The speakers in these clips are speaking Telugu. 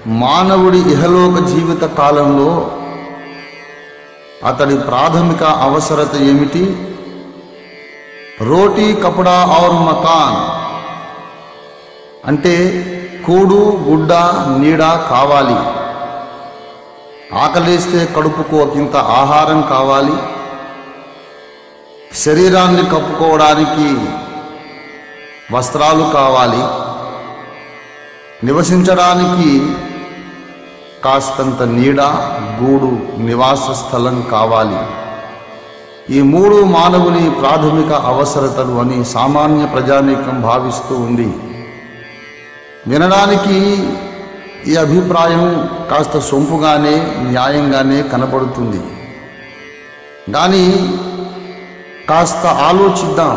మానవుడి ఇహలోక జీవిత కాలంలో అతడి ప్రాథమిక అవసరత ఏమిటి రోటీ కపడా ఔర్ మకాన్ అంటే కూడు గుడ్డ నీడ కావాలి ఆకలేస్తే కడుపుకు ఒకంత ఆహారం కావాలి శరీరాన్ని కప్పుకోవడానికి వస్త్రాలు కావాలి నివసించడానికి కాస్తంత నీడ గూడు నివాస స్థలం కావాలి ఈ మూడు మానవుని ప్రాథమిక అవసరతలు అని సామాన్య ప్రజానీకం భావిస్తూ ఉంది వినడానికి ఈ అభిప్రాయం కాస్త సొంపుగానే న్యాయంగానే కనపడుతుంది కానీ కాస్త ఆలోచిద్దాం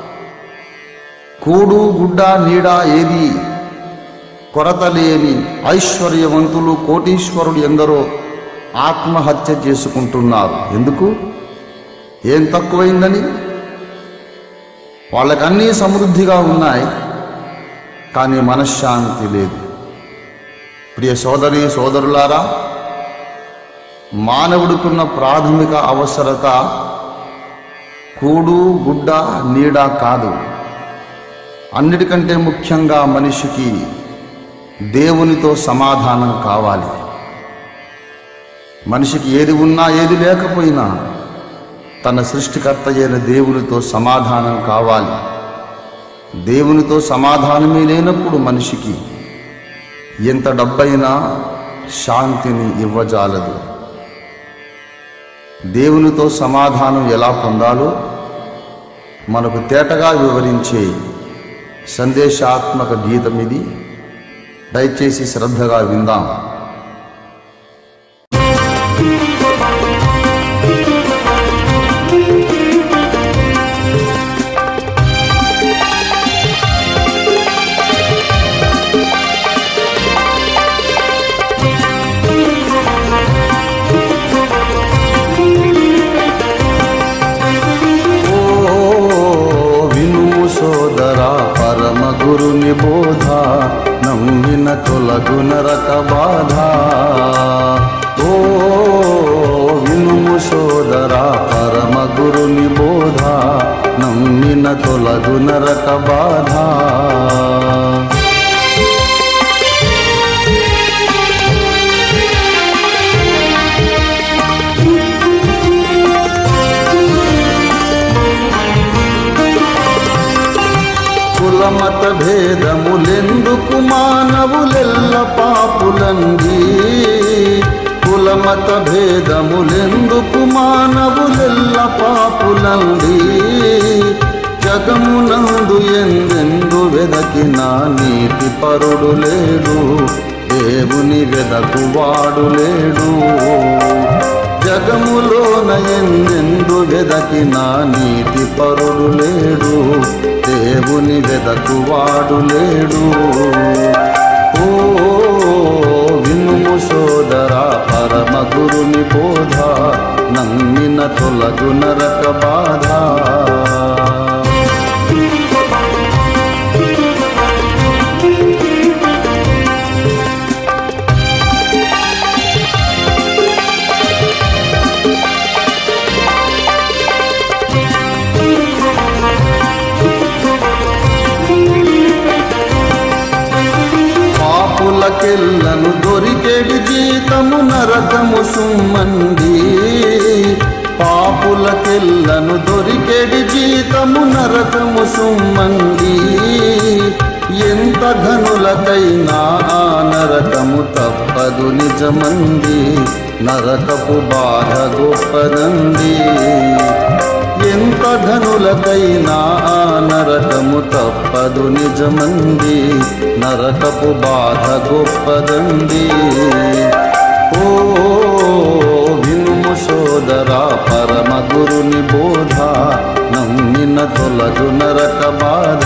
కూడు గుడ్డ నీడ ఏది కొరత లేని ఐశ్వర్యవంతులు కోటీశ్వరులు ఎందరో ఆత్మహత్య చేసుకుంటున్నారు ఎందుకు ఏం తక్కువైందని వాళ్ళకన్నీ సమృద్ధిగా ఉన్నాయి కానీ మనశ్శాంతి లేదు ప్రియ సోదరి సోదరులారా మానవుడికున్న ప్రాథమిక అవసరత కూడు గుడ్డ నీడ కాదు అన్నిటికంటే ముఖ్యంగా మనిషికి దేవునితో సమాధానం కావాలి మనిషికి ఏది ఉన్నా ఏది లేకపోయినా తన సృష్టికర్త అయిన దేవునితో సమాధానం కావాలి దేవునితో సమాధానమే లేనప్పుడు మనిషికి ఎంత డబ్బైనా శాంతిని ఇవ్వజాలదు దేవునితో సమాధానం ఎలా పొందాలో మనకు తేటగా వివరించే సందేశాత్మక గీతం ఇది దయచేసి శ్రద్ధగా విందాం ఓ వినుము సోదరా పరమ గురుని బోధ నమ్మిన తొలగు నరక బాధ ఓ వినుము సోదరా పరమ గురుని బోధ నమ్మిన తొలగు నరక బాధ కులమత భేదములెందుకు మానవులెల్ల పాపులంది కులమత భేదములెందుకు మానవులెల్ల పాపులంది జగమునందు ఎందెందు వెదకిన నీతి పరుడు లేడు దేవుని వెదకు వాడు లేడు జగములోన ఎందెందు వెదకిన నీతి పరుడు లేడు దేవుని వెదకు వాడు లేడు ఓ వినుము సోదరా పరమ గురుని బోధ నమ్మిన తొలగు నరక బాధ పాపులకెల్లను దొరికెడి జీతము నరకము సుమ్మంది పాపులకెల్లను దొరికెడి జీతము నరకము సుమ్మంది ఎంత ఘనులకైనా ఆ నరకము తప్పదు నిజమంది నరకపు బాధ గొప్పదంది ఎంత ధనులకైనా ఆ నరకము తప్పదు నిజమంది నరకపు బాధ గొప్పదండి ఓ వినుము సోదరా పరమ గురుని బోధ నమ్మిన తొలగు నరక బాధ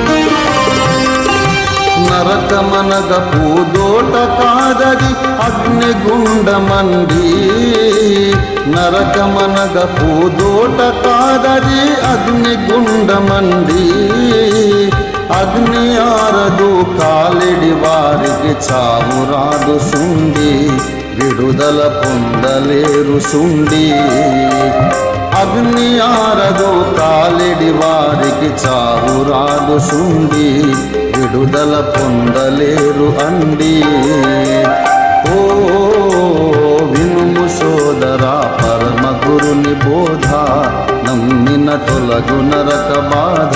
నరకమనగ పూదోట కాదది అగ్ని అగ్నిగుండమండి నరకమనగ పూదోట కాదది అగ్నిగుండమండి అగ్ని ఆరదు కాలిడి వారికి చావు రాదు సుండి విడుదల పొందలేరు సుండి అగ్ని ఆరదు కాలిడి వారికి చావు రాదు సుండి విడుదల పొందలేరు అండి ఓ వినుము సోదరా పరమ గురుని బోధ నమ్మిన తొలగు నరక బాధ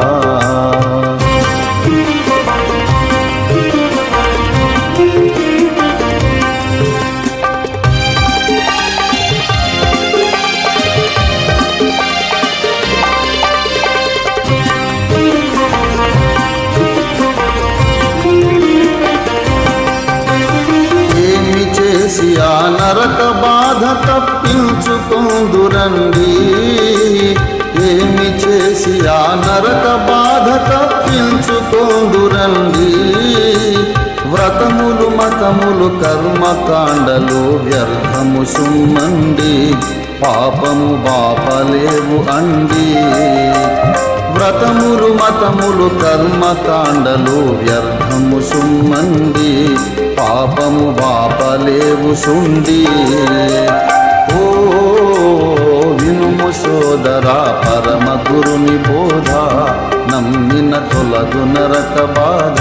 ఏమి చేసి ఆ నరక బాధ తప్పించుకుందురండి ఏమి చేసి ఆ నరక బాధ తప్పించుకుందురండి వ్రతములు మతములు కర్మకాండలు వ్యర్థము సుమ్మండి పాపము బాపలేవు అండి వ్రతములు మతములు కర్మకాండలు వ్యర్థము సుమ్మండి పాపము బాపలేవు సుండి ఓ వినుము సోదరా పరమ గురుని బోధ నమ్మిన తొలగు నరక బాధ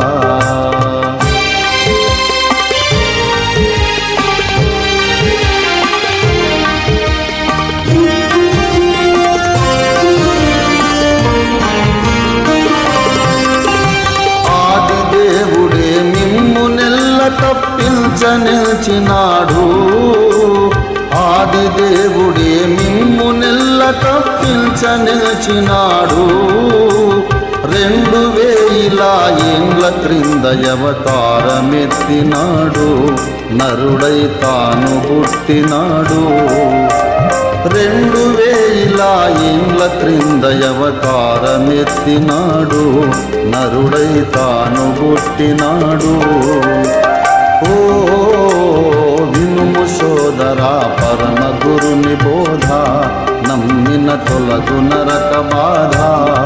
ఆది దేవుడే మిమ్ము నెల్ల తప్పించ నిల్చినాడు ఆది దేవుడే మిమ్ము నెల్ల తప్పించ నిల్చినాడు రెండు వేల ఏండ్ల క్రింద అవతారమెత్తినాడు నరుడై తాను పుట్టినాడు రెండు వేల ఏండ్ల క్రింద అవతారమెత్తినాడు నరుడై తాను పుట్టినాడు ఓ వినుము సోదరా పరమ గురుని బోధ నమ్మిన తొలగు నరక బాధ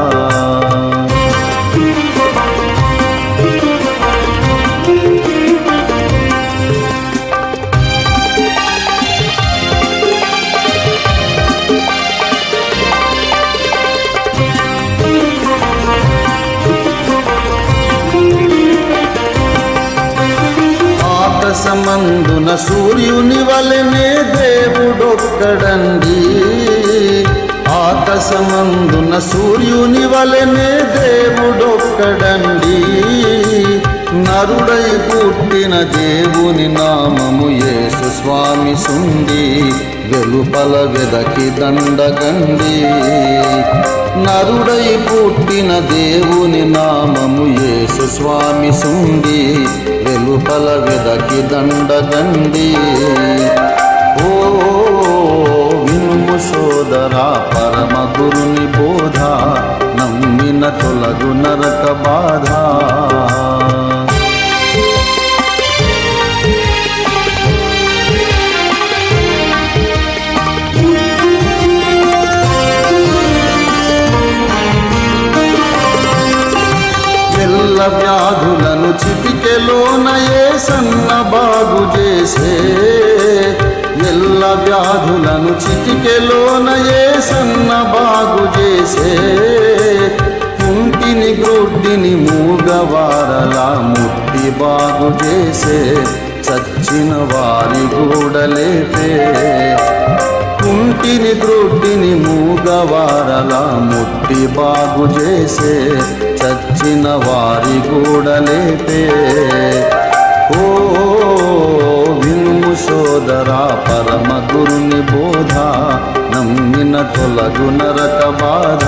ఆకాశమందున సూర్యుని వలనే దేవుడొక్కడండి ఆకాశమందున సూర్యుని వలనే దేవుడొక్కడండి నరుడై పుట్టిన దేవుని నామము యేసు స్వామి సుండి వెలుపల వెదకి దండగండి నరుడై పుట్టిన దేవుని నామము యేసు స్వామి సుండి వెలుపల వెదకి దండగండి ఓ వినుము సోదరా పరమ గురుని బోధ నమ్మిన తొలగు నరక బాధ ఎల్ల వ్యాధులను చిటికెలోన ఏ సన్న బాగు చేసే ఎల్ల వ్యాధులను చిటికెలోన ఏ సన్న బాగు చేసే కుంటిని గ్రుడ్డిని మూగవారలా ముట్టి బాగు చేసే చచ్చిన వారి గూడలేపే కుంటిని గ్రుడ్డిని మూగవారలా ముట్టి బాగు చేసే చచ్చిన వారి గూడలేపే ఓ వినుము సోదరా పరమ గురుని బోధ నమ్మిన తొలగు నరక బాధ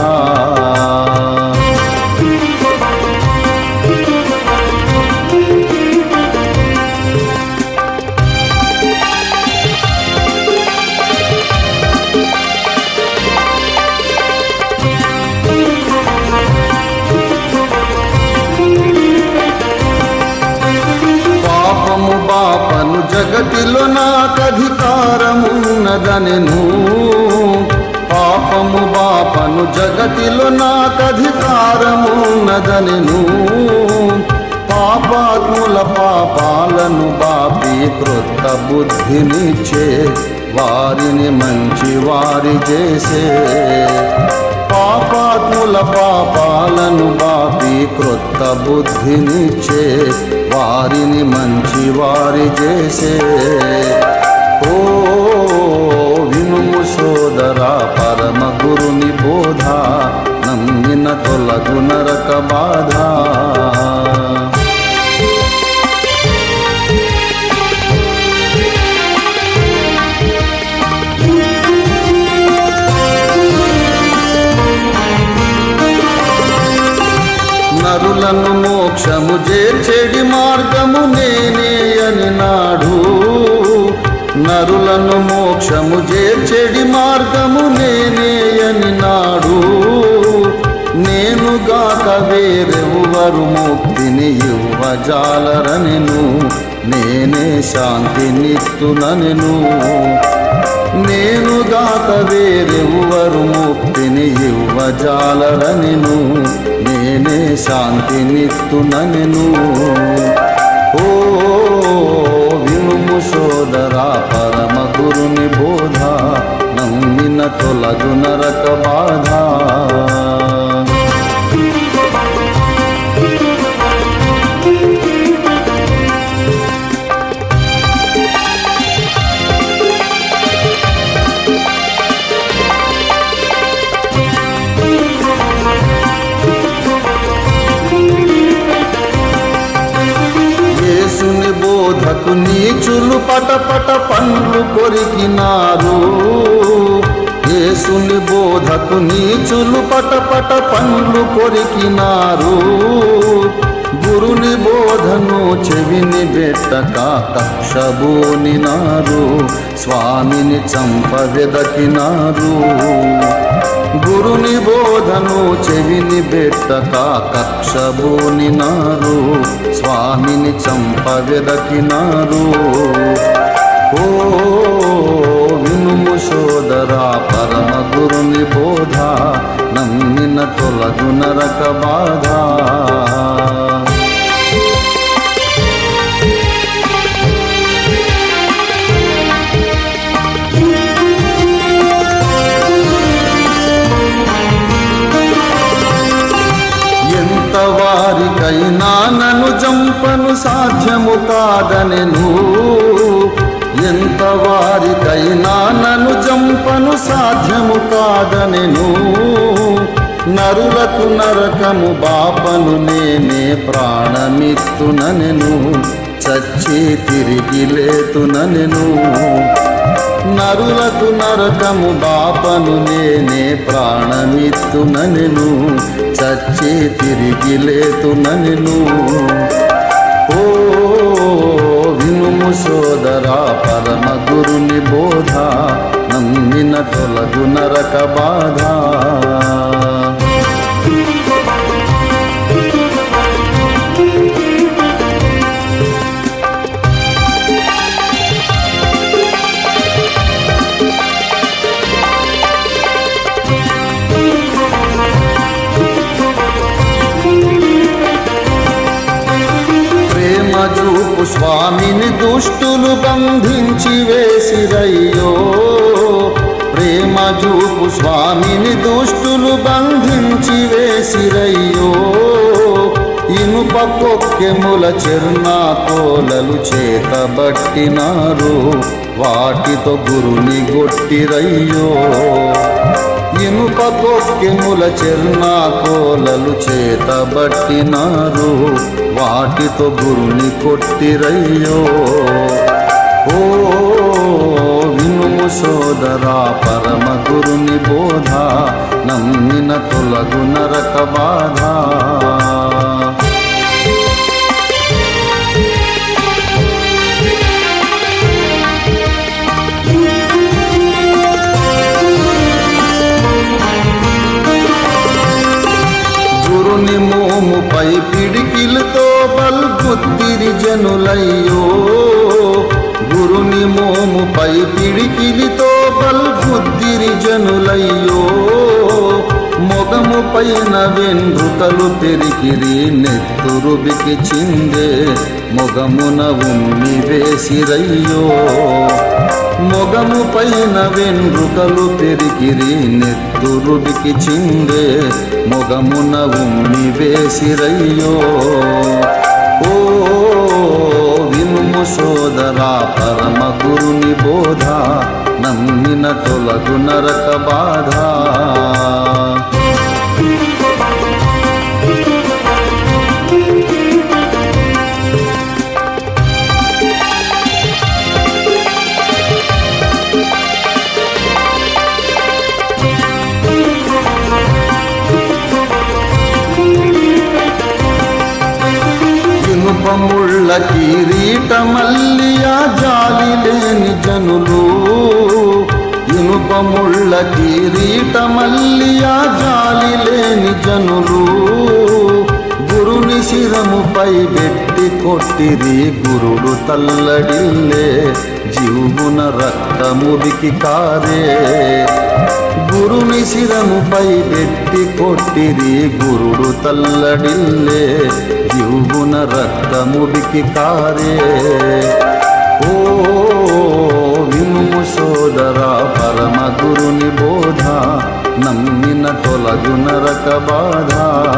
పాపము బాపను జగ జగతిలో నాకధికారమున్నదనెను పాపము బాపను జగతిలో నాకధికారమున్నదనెను పాపాత్ముల పాపాలను బాపి క్రొత్త బుద్ధినిచ్చే వారిని మంచి వారి చేసే పాపాత్ముల పాపాలను బాపి క్రొత్త బుద్ధినిచ్చే వారిని మంచి వారి చేసే ఓ వినుము సోదరా పరమ గురుని బోధ నమ్మిన తొలగు నరక బాధ నరులను మోక్షము చేర్చెడి మార్గము నేనే అని నాడు నరులను మోక్షము చేర్చెడి మార్గము నేనే అని నాడు నేనుగాక వేరెవ్వరు ముక్తిని ఇవ్వజాలరనెను నేనే శాంతినిత్తుననెను నేనుగాక వేరెవ్వరు ముక్తిని ఇవ్వజాలరనెను నేనే శాంతినిత్తుననెను ఓ వినుము సోదరా పరమ గురుని బోధ నమ్మిన తొలగు నరక బాధ యేసుని బోధకు నీచులు పటపట పండ్లు కొరికినారు యేసుని బోధకు నీచులు పటపట పండ్లు కొరికినారు గురుని బోధను చెవిని బెట్టక కక్షబోనినారు స్వామిని చంప వెదకినారు గురుని బోధను చెవిని బెట్టక కక్షబోనినారు స్వామిని చంప వెదకినారు ఓ వినుము సోదరా పరమ గురుని బోధ నమ్మిన తొలగు నరక బాధ ఎంత వారికైనా నన్ను జంపను సాధ్యము కాదనెను ఎంత వారికైనా నన్ను జంపను సాధ్యము కాదనెను నరులకు నరకము బాపను నేనే ప్రాణమిత్తుననెను చచ్చి తిరిగి లేతుననెను నరులకు నరకము బాపను నేనే ప్రాణమిత్తుననెను చచ్చి తిరిగి లేతుననెను ఓ వినుము సోదరా పరమ గురుని బోధ నమ్మిన తొలగు నరక బాధ ప్రేమ చూపు స్వామిని దుష్టులు బంధించి వేసిరయ్యో ప్రేమ చూపు స్వామిని దుష్టులు బంధించి వేసిరయ్యో ఇనుప కొక్కెముల చెర్నాకోలలు చేతబట్టినారు వాటితో గురుని గొట్టిరయ్యో ఇనుప కొక్కెముల చెర్నాకోలలు చేతబట్టినారు వాటితో గురుని కొట్టిరయ్యో ఓ వినుము సోదరా పరమ గురుని బోధ నమ్మిన తొలగు నరక బాధ గురుని మోముపై పిడికిలతో బల్బుద్దిరి జనులయ్యో గురుని మోముపై పిడికిలితో బల్బుద్దిరి జనులయ్యో మొగము పైన వెన్రుకలు పెరిగిరి నెత్తురుబికి చిందే మొగమున ఉమ్మి వేసిరయ్యో మొగము పైన వెన్రుకలు పెరిగిరి నెత్తురుబికి చిందే మొగమున ఉమ్మి వేసిరయ్యో ఓ వినుము సోదరా పరమ గురుని బోధ నమ్మిన తొలగు నరక బాధ ఇనుపముళ్ళ కిరీట మల్లియా జాలి లేని జనులు ఇనుపముళ్ళ కిరీట మల్లియా జాలి లేని జనులు గురుని శిరముపై పెట్టి కొట్టిరి గురుడు తల్లడిల్లే జీవున రక్తముడికి కారే గురుని శిరముపై పెట్టి కొట్టిరి గురుడు తల్లడిల్లే జీవున రక్తముడికి కారే ఓ వినుము సోదరా పరమ గురుని బోధ నమ్మిన తొలగు నరక బాధ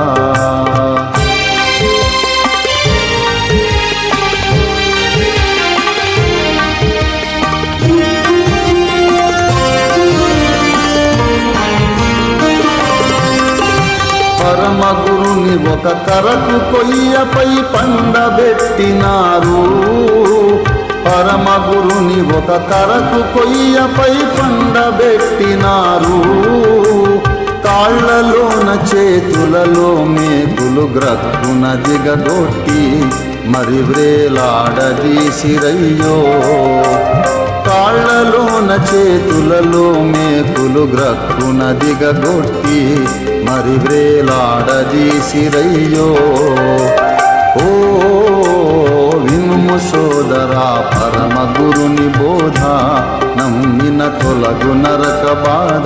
పరమ గురుని ఒక కరకు కొయ్యపై పండబెట్టినారు పరమ గురుని ఒక కరకు కొయ్యపై పండబెట్టినారు కాళ్ళలోన చేతులలో మేకులు గ్రక్కున దిగగొట్టి మరి వ్రేలాడదీసిరయ్యో కాళ్ళలోన చేతులలో మేకులు గ్రక్కున దిగగొట్టి మరి వ్రేలాడదీసిరయ్యో ఓ వినుము సోదరా పరమ గురుని బోధ నమ్మిన తొలగు నరక బాధ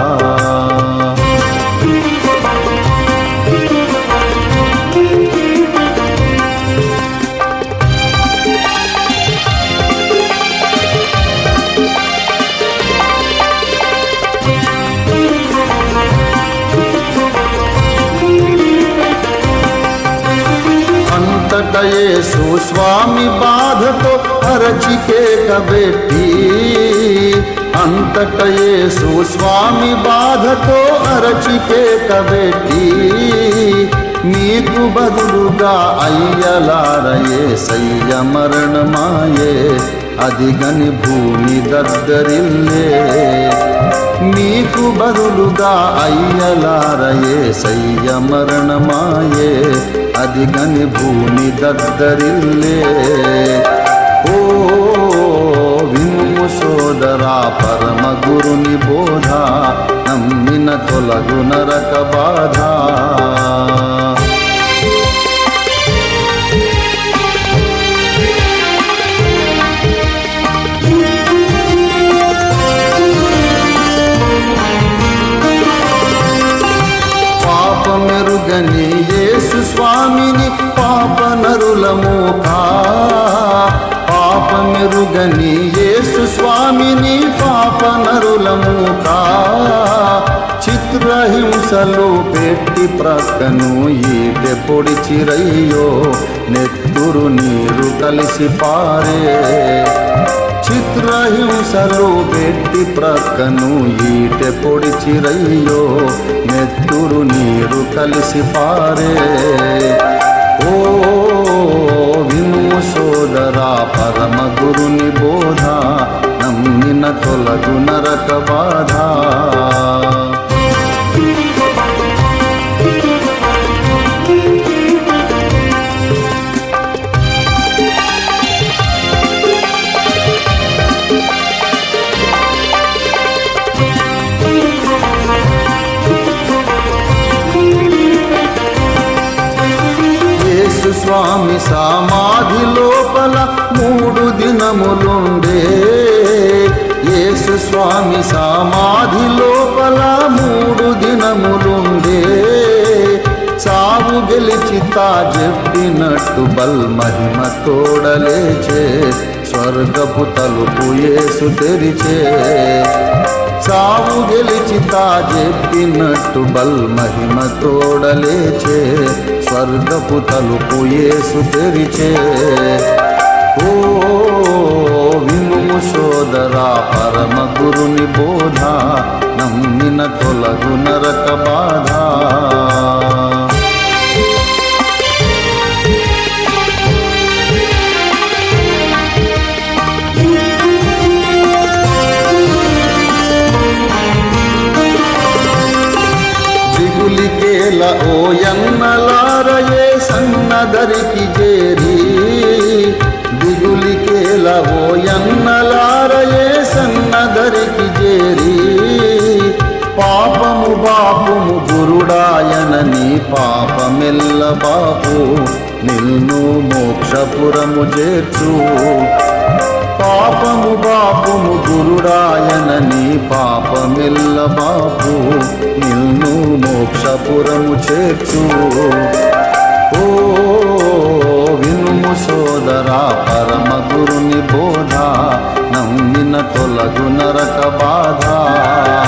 అంతట యేసు స్వామి బాధతో అరచికేక పెట్టి అంతట యేసు స్వామి బాధతో అరచికేక పెట్టి నీకు బదులుగా అయ్యలారయే సయ్య మరణమాయే అదిగని భూమి దగ్గరిల్లే నీకు బదులుగా అయ్యలారయే సయ్య మరణమాయే అదిగని భూమి దగ్గరిల్లే ఓ వినుము సోదరా పరమ గురుని బోధ నమ్మిన తొలగు నరక బాధ పాపమెరుగని యేసు స్వామిని పాప నరులమోకా పాపమెరుగని యేసు స్వామిని పాప నరులమోకా చిత్రహింసలు పెట్టి ప్రక్కను ఈటె పొడిచిరయ్యో నెత్తురు నీరు కలిసి పారే చిత్రహింసలు పెట్టి ప్రక్కను ఈటె పొడిచిరయ్యో నెత్తురు నీరు కలిసి పారే ఓ వినుము సోదరా పరమ గురుని బోధ నమ్మిన తొలగు నరక బాధ యేసు స్వామి సమాధి లోపల మూడు దినములుండే స్వామి సమాధి లోపల మూడు దినములుండే చావు గెలిచి తా చెప్పినట్టు బల్ మహిమ తోడలేచే స్వర్గపు తలుపు యేసు తెరిచే చావు గెలిచి తా చెప్పినట్టు బల్ మహిమ తోడలేచే స్వర్గపు తలుపు యేసు తెరిచే ఓ వినుము సోదరా పరమ గురుని బోధ నమ్మిన తొలగు నరక బాధ దిగులికేల ఓ ఎన్నలారయే సన్నదరికి చేరి దిగులికేల ఓ ఎన్నలారయే సన్నదరికి చేరి పాపము బాపుము గురుడాయనని పాపమెల్ల బాపు నిల్ను మోక్షపురము చేర్చు పాపము బాపుము గురుడాయనని పాపమిల్ల బాపు నిన్ను మోక్షపురము చేర్చు ఓ వినుము సోదరా పరమ గురుని బోధ నమ్మిన తొలగు నరక బాధ